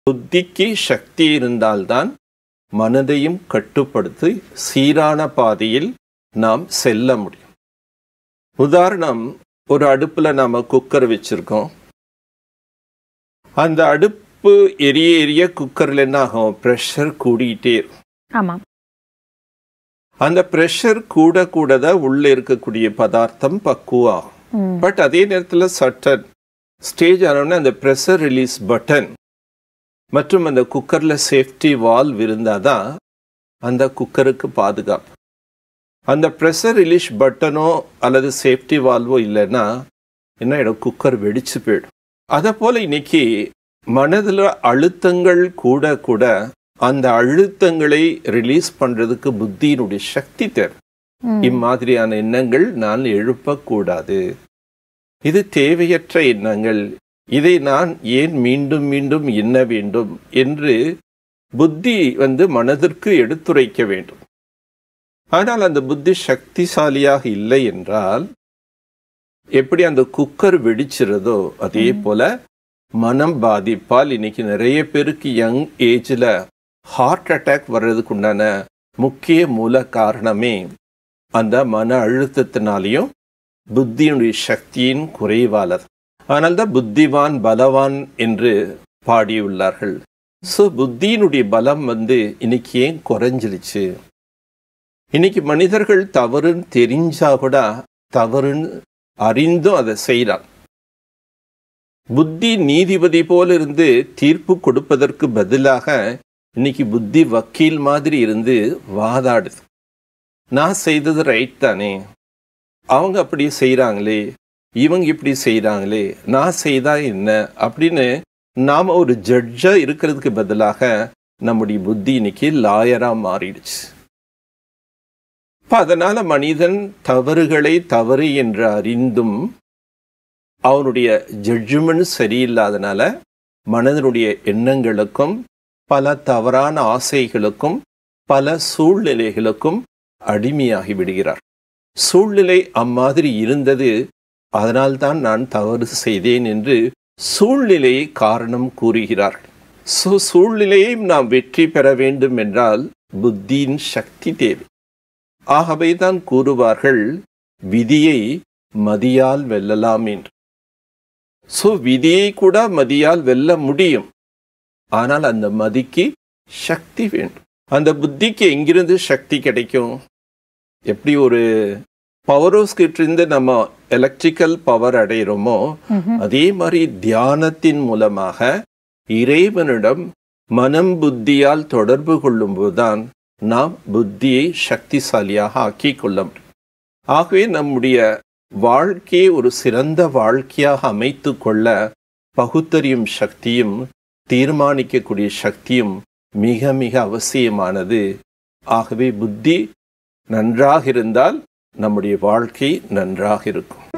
புத்திக்கு சக்தி இருந்தால்தான் மனதையும் கட்டுப்படுத்தி சீரான பாதையில் நாம் செல்ல முடியும் உதாரணம் ஒரு அடுப்புல நாம குக்கர் வச்சிருக்கோம் அந்த அடுப்பு எரிய எரிய குக்கர்ல என்ன ஆகும் ப்ரெஷர் கூடிட்டே இருக்கும் ஆமாம் அந்த ப்ரெஷர் கூட கூட தான் உள்ள இருக்கக்கூடிய பதார்த்தம் பக்குவம் ஆகும் ம். பட் அதே நேரத்தில் சட்டன் ஸ்டேஜ் ஆனோடனே அந்த ப்ரெஷர் ரிலீஸ் பட்டன் மற்றும் அந்த குக்கரில் சேஃப்டி வால்வ் இருந்தால் தான் அந்த குக்கருக்கு பாதுகாப்பு அந்த ப்ரெஷர் ரிலீஸ் பட்டனோ அல்லது சேஃப்டி வால்வோ இல்லைன்னா என்ன ஆயிடும் குக்கர் வெடிச்சு போயிடும் அதை போல் இன்னைக்கு மனதில் அழுத்தங்கள் கூட கூட அந்த அழுத்தங்களை ரிலீஸ் பண்ணுறதுக்கு புத்தியினுடைய சக்தி தேவை ம். இம்மாதிரியான எண்ணங்கள் நான் எழுப்பக்கூடாது இது தேவையற்ற எண்ணங்கள் இதை நான் ஏன் மீண்டும் மீண்டும் எண்ண வேண்டும் என்று புத்தி வந்து மனதிற்கு எடுத்துரைக்க வேண்டும் ஆனால் அந்த புத்தி சக்திசாலியாக இல்லை என்றால் எப்படி அந்த குக்கர் வெடிச்சிருதோ அதே போல மனம் பாதிப்பால் இன்னைக்கு நிறைய பேருக்கு யங் ஏஜ்ல ஹார்ட் அட்டாக் வர்றதுக்கு உண்டான முக்கிய மூல காரணமே அந்த மன அழுத்தத்தினாலையும் புத்தியினுடைய சக்தியின் குறைவால ஆனால் தான் புத்திவான் பலவான் என்று பாடியுள்ளார்கள் ஸோ புத்தியினுடைய பலம் வந்து இன்னைக்கு ஏன் குறைஞ்சிருச்சு இன்னைக்கு மனிதர்கள் தவறுன்னு தெரிஞ்சா கூட தவறுன்னு அறிந்தும் அதை செய்கிறான் புத்தி நீதிபதி போல இருந்து தீர்ப்பு கொடுப்பதற்கு பதிலாக இன்னைக்கு புத்தி வக்கீல் மாதிரி இருந்து வாதாடுது நான் செய்தது ரைட் தானே அவங்க அப்படி செய்கிறாங்களே இவங்க இப்படி செய்கிறாங்களே நான் செய்தா என்ன அப்படின்னு நாம் ஒரு ஜட்ஜாக இருக்கிறதுக்கு பதிலாக நம்முடைய புத்தி இன்னைக்கு லாயராக மாறிடுச்சு இப்போ அதனால மனிதன் தவறுகளை தவறு என்று அறிந்தும் அவனுடைய ஜட்ஜ்மெண்ட் சரியில்லாதனால மனதனுடைய எண்ணங்களுக்கும் பல தவறான ஆசைகளுக்கும் பல சூழ்நிலைகளுக்கும் அடிமையாகி விடுகிறார் சூழ்நிலை அம்மாதிரி இருந்தது அதனால்தான் நான் தவறு செய்தேன் என்று சூழ்நிலையை காரணம் கூறுகிறார்கள் ஸோ சூழ்நிலையை நாம் வெற்றி பெற வேண்டும் என்றால் புத்தியின் சக்தி தேவை ஆகவே தான் கூறுவார்கள் விதியை மதியால் வெல்லலாம் என்று ஸோ விதியை கூட மதியால் வெல்ல முடியும் ஆனால் அந்த மதிக்கு சக்தி வேண்டும் அந்த புத்திக்கு எங்கிருந்து சக்தி கிடைக்கும் எப்படி ஒரு பவர் ஹவுஸ் கிட்ட இருந்து நம்ம எலக்ட்ரிக்கல் பவர் அடைகிறோமோ ம்ஹும். அதே மாதிரி தியானத்தின் மூலமாக இறைவனிடம் மனம் புத்தியால் தொடர்பு கொள்ளும்போதுதான் நாம் புத்தியை சக்திசாலியாக ஆக்கிக் கொள்ள முடியும் ஆகவே நம்முடைய வாழ்க்கையை ஒரு சிறந்த வாழ்க்கையாக அமைத்து கொள்ள பகுத்தறியும் சக்தியும் தீர்மானிக்கக்கூடிய சக்தியும் மிக மிக அவசியமானது ஆகவே புத்தி நன்றாக இருந்தால் நம்முடைய வாழ்க்கை நன்றாக இருக்கும்